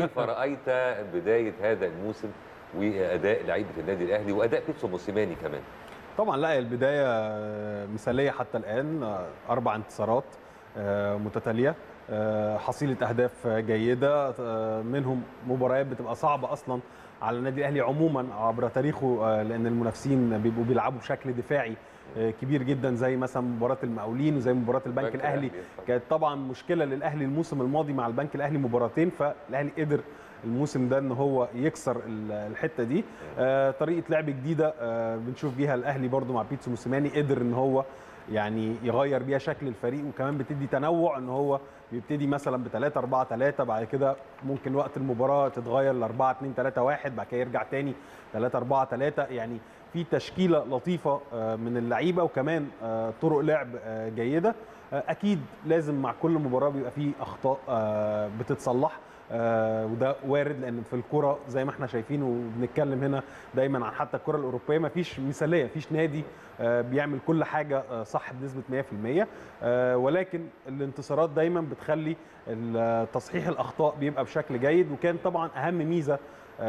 كيف رايت بدايه هذا الموسم واداء لعيبه النادي الاهلي واداء بيتسو موسيماني كمان طبعا لا البدايه مثاليه حتى الان اربع انتصارات متتاليه حصيله اهداف جيده منهم مباريات بتبقى صعبه اصلا على النادي الاهلي عموما عبر تاريخه لان المنافسين بيبقوا بيلعبوا بشكل دفاعي كبير جدا زي مثلا مباراه المقاولين وزي مباراه البنك الاهلي كانت طبعا مشكله للاهلي الموسم الماضي مع البنك الاهلي مباراتين فالاهلي قدر الموسم ده ان هو يكسر الحته دي طريقه لعب جديده بنشوف بيها الاهلي برده مع بيتسو موسيماني قدر ان هو يعني يغير بيها شكل الفريق وكمان بتدي تنوع ان هو بيبتدي مثلا ب 3 4 3 بعد كده ممكن وقت المباراه تتغير ل 4 2 3 1 بعد كده يرجع تاني 3 4 3 يعني في تشكيله لطيفه من اللعيبه وكمان طرق لعب جيده اكيد لازم مع كل مباراه بيبقى فيه اخطاء بتتصلح آه وده وارد لان في الكره زي ما احنا شايفين وبنتكلم هنا دايما عن حتى الكره الاوروبيه ما فيش مثاليه ما فيش نادي آه بيعمل كل حاجه آه صح بنسبه 100% آه ولكن الانتصارات دايما بتخلي تصحيح الاخطاء بيبقى بشكل جيد وكان طبعا اهم ميزه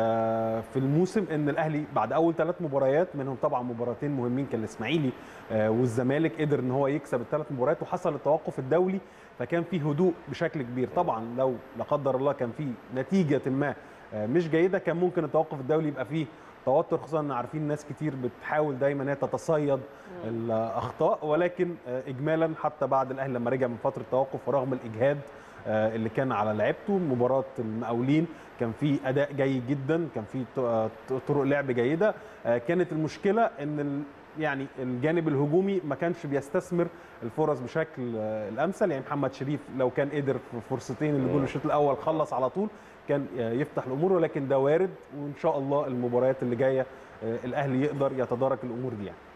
في الموسم ان الاهلي بعد اول ثلاث مباريات منهم طبعا مباراتين مهمين كان الاسماعيلي والزمالك قدر ان هو يكسب الثلاث مباريات وحصل التوقف الدولي فكان في هدوء بشكل كبير طبعا لو لا قدر الله كان في نتيجه ما مش جيده كان ممكن التوقف الدولي يبقى فيه توتر خصوصا ان عارفين ناس كتير بتحاول دايما ان هي تتصيد الاخطاء ولكن اجمالا حتى بعد الاهلي لما رجع من فتره توقف ورغم الاجهاد اللي كان على لعبته مباراه المقاولين كان في اداء جيد جدا كان في طرق لعب جيده كانت المشكله ان يعني الجانب الهجومي ما كانش بيستثمر الفرص بشكل الامثل يعني محمد شريف لو كان قدر في فرصتين اللي جول الشوط الاول خلص على طول كان يفتح الامور ولكن ده وارد وان شاء الله المباريات اللي جايه الاهلي يقدر يتدارك الامور دي يعني